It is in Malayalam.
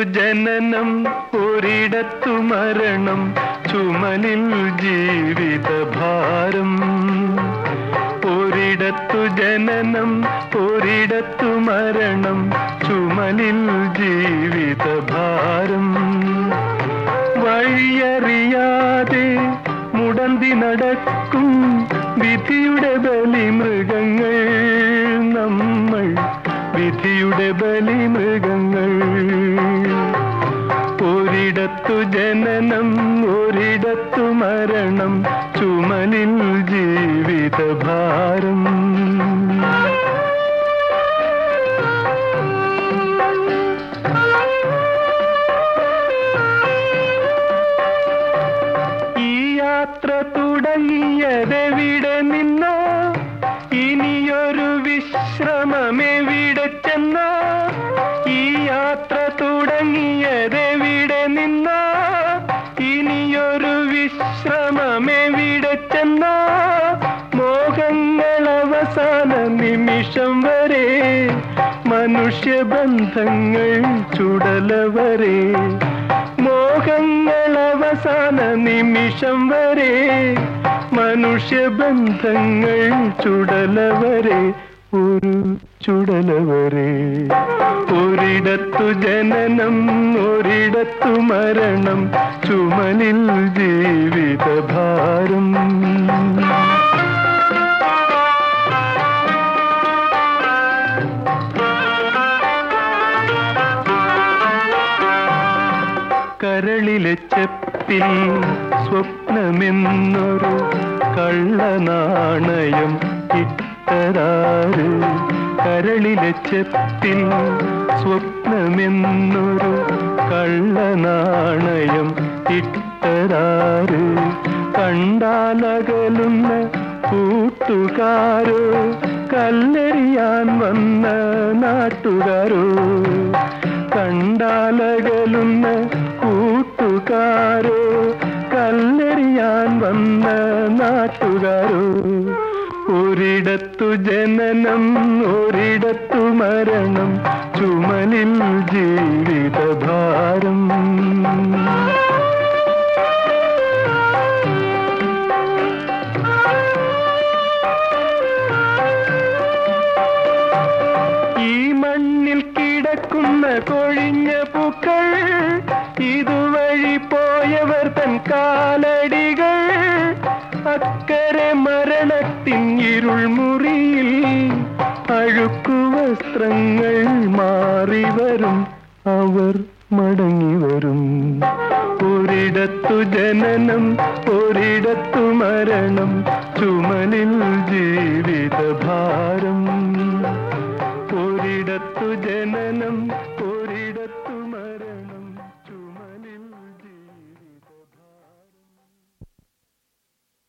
ജനനം ഒരിടത്തു മരണം ചുമലിൽ ജീവിതഭാരം ഒരിടത്തു ജനനം ഒരിടത്തു മരണം ചുമലിൽ ജീവിതഭാരം വഴിയറിയാതെ മുടന്തി നടക്കും വിധിയുടെ ബലിമൃഗങ്ങൾ നമ്മൾ വിധിയുടെ ബലിമൃഗങ്ങൾ ഒരിടത്തു ജനനം ഒരിടത്തു മരണം ചുമലിൽ ജീവിതഭാരം ഈ യാത്ര തുടങ്ങിയതെവിടെ നിന്നോ ഇനിയൊരു വിശ്രമമെവിടെ ചെന്നോ ഈ യാത്ര തുടങ്ങിയതെവിടെ നിന്നോ ഇനിയൊരു വിശ്രമമെവിടെ ചെന്നോ മോഹങ്ങൾ അവസാന നിമിഷം വരെ മനുഷ്യബന്ധങ്ങൾ ചുടലവരെ മോഹങ്ങൾ അവസാന നിമിഷം വരെ മനുഷ്യബന്ധങ്ങൾ ചുടലവരെ ഒരു ചുടലവരെ ഒരിടത്തു ജനനം ഒരിടത്തു മരണം ചുമലിൽ ജീവിതഭാരം കരളിലെ ചെപ്പിൽ സ്വപ്നമെന്നൊരു കള്ളനാണയം ഇട്ടതാറ് കരളിലെ ചെപ്പിൽ സ്വപ്നമെന്നൊരു കള്ളനാണയം ഇട്ടതാറ് കണ്ടാലകലുന്ന കൂട്ടുകാരോ കല്ലെറിയാൻ വന്ന നാട്ടുകാരോ കണ്ടാലകലുന്ന കൂട്ടുകാരോ കല്ലെറിയാൻ വന്ന നാട്ടുകാരോ ഒരിടത്തു ജനനം ഒരിടത്തു മരണം ചുമലിൽ ജീവിതഭാരം ഈ മണ്ണിൽ കിടക്കുന്ന കൊഴിഞ്ഞ പൂക്കൾ ഇതുവഴി പോയവർ തൻ കാലടികൾ അക്കരെ മരണത്തിൻ ഇരുൾ മുറിയിൽ അഴുക്കു വസ്ത്രങ്ങൾ മാറി വരും അവർ മടങ്ങി വരും ഒരിടത്തു ജനനം ഒരിടത്തു മരണം ചുമലിൽ ജീവിതഭാരം ഒരിടത്തു ജനനം